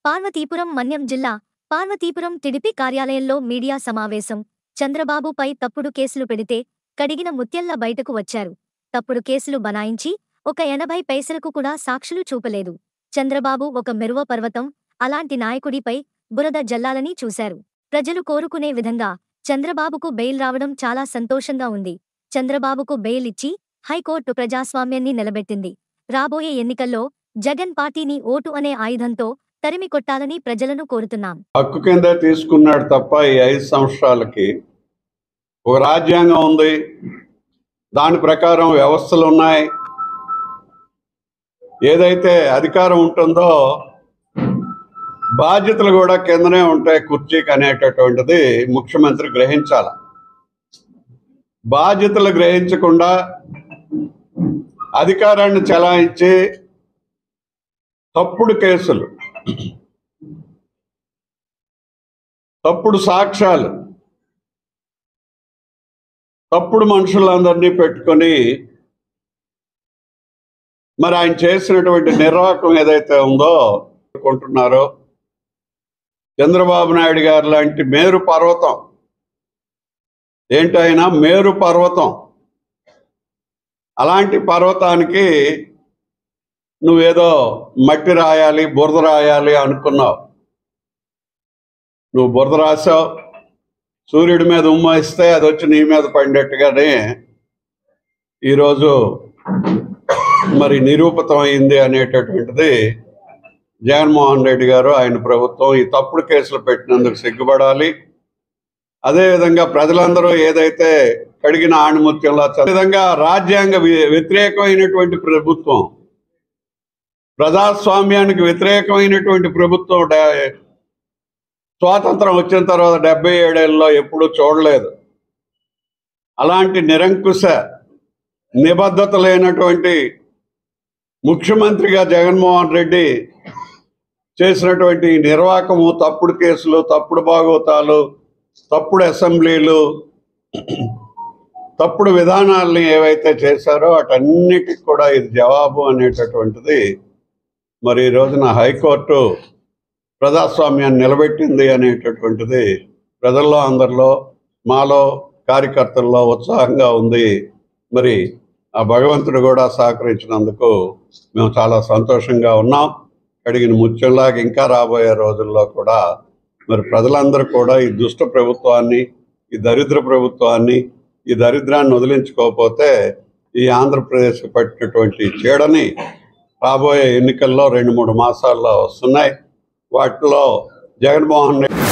పార్వతీపురం మన్యం జిల్లా పార్వతీపురం టిడిపి కార్యాలయంలో మీడియా సమావేశం చంద్రబాబుపై తప్పుడు కేసులు పెడితే కడిగిన ముత్యంలా బయటకు వచ్చారు తప్పుడు కేసులు బనాయించి ఒక ఎనభై పైసలకు కూడా సాక్షులు చూపలేదు చంద్రబాబు ఒక మెరువ పర్వతం అలాంటి నాయకుడిపై బురద జల్లాలని చూశారు ప్రజలు కోరుకునే విధంగా చంద్రబాబుకు బెయిల్ రావడం చాలా సంతోషంగా ఉంది చంద్రబాబుకు బెయిల్ ఇచ్చి హైకోర్టు ప్రజాస్వామ్యాన్ని నిలబెట్టింది రాబోయే ఎన్నికల్లో జగన్ పార్టీని ఓటు అనే ఆయుధంతో తరిమి కొట్టాలని ప్రజలను కోరుతున్నాం హక్కు కింద తీసుకున్నాడు తప్ప ఈ ఐదు సంవత్సరాలకి ఒక రాజ్యాంగం ఉంది దాని ప్రకారం వ్యవస్థలు ఉన్నాయి ఏదైతే అధికారం ఉంటుందో బాధ్యతలు కూడా కిందనే ఉంటాయి కుర్చీకి అనేటటువంటిది ముఖ్యమంత్రి గ్రహించాలి బాధ్యతలు గ్రహించకుండా అధికారాన్ని చెలాయించి తప్పుడు కేసులు తప్పుడు సాక్ష్యాలు తప్పుడు మనుషులందరినీ పెట్టుకొని మరి ఆయన చేసినటువంటి నిర్వాహకం ఏదైతే ఉందో అనుకుంటున్నారో చంద్రబాబు నాయుడు గారు లాంటి మేరు పర్వతం ఏంటైనా మేరు పర్వతం అలాంటి పర్వతానికి నువ్వేదో మట్టి రాయాలి బురద రాయాలి అనుకున్నావు నువ్వు బురద రాసావు సూర్యుడి మీద ఉమ్మేస్తే అది వచ్చి నీ మీద పడినట్టుగానే ఈరోజు మరి నిరూపితం అయింది అనేటటువంటిది జగన్మోహన్ రెడ్డి గారు ఆయన ప్రభుత్వం ఈ తప్పుడు కేసులు పెట్టినందుకు సిగ్గుపడాలి అదేవిధంగా ప్రజలందరూ ఏదైతే కడిగిన ఆణిముత్యంలో చ- విధంగా రాజ్యాంగ వి- వ్యతిరేకమైనటువంటి ప్రభుత్వం ప్రజాస్వామ్యానికి వ్యతిరేకమైనటువంటి ప్రభుత్వం డా- స్వాతంత్రం వచ్చిన తర్వాత డెబ్బై ఏడేళ్ళలో ఎప్పుడూ చూడలేదు అలాంటి నిరంకుశ నిబద్ధత లేనటువంటి ముఖ్యమంత్రిగా జగన్మోహన్ రెడ్డి చేసినటువంటి ఈ నిర్వాకము తప్పుడు కేసులు తప్పుడు భాగవతాలు తప్పుడు అసెంబ్లీలు తప్పుడు విధానాలని ఏవైతే చేశారో వాటన్నిటికి కూడా ఇది జవాబు అనేటటువంటిది మరి ఈ రోజున హైకోర్టు ప్రజాస్వామ్యాన్ని నిలబెట్టింది అనేటటువంటిది ప్రజల్లో అందరిలో మాలో కార్యకర్తల్లో ఉత్సాహంగా ఉంది మరి ఆ భగవంతుడు కూడా సహకరించినందుకు మేము చాలా సంతోషంగా ఉన్నాం కడిగిన ముత్యంలాగా ఇంకా రాబోయే రోజుల్లో కూడా మరి ప్రజలందరూ కూడా ఈ దుష్ట ప్రభుత్వాన్ని ఈ దరిద్ర ప్రభుత్వాన్ని ఈ దరిద్రాన్ని వదిలించుకోకపోతే ఈ ఆంధ్రప్రదేశ్ పట్టినటువంటి చీడని రాబోయే ఎన్నికల్లో రెండు మూడు మాసాల్లో వస్తున్నాయి వాటిలో జగన్మోహన్ రెడ్డి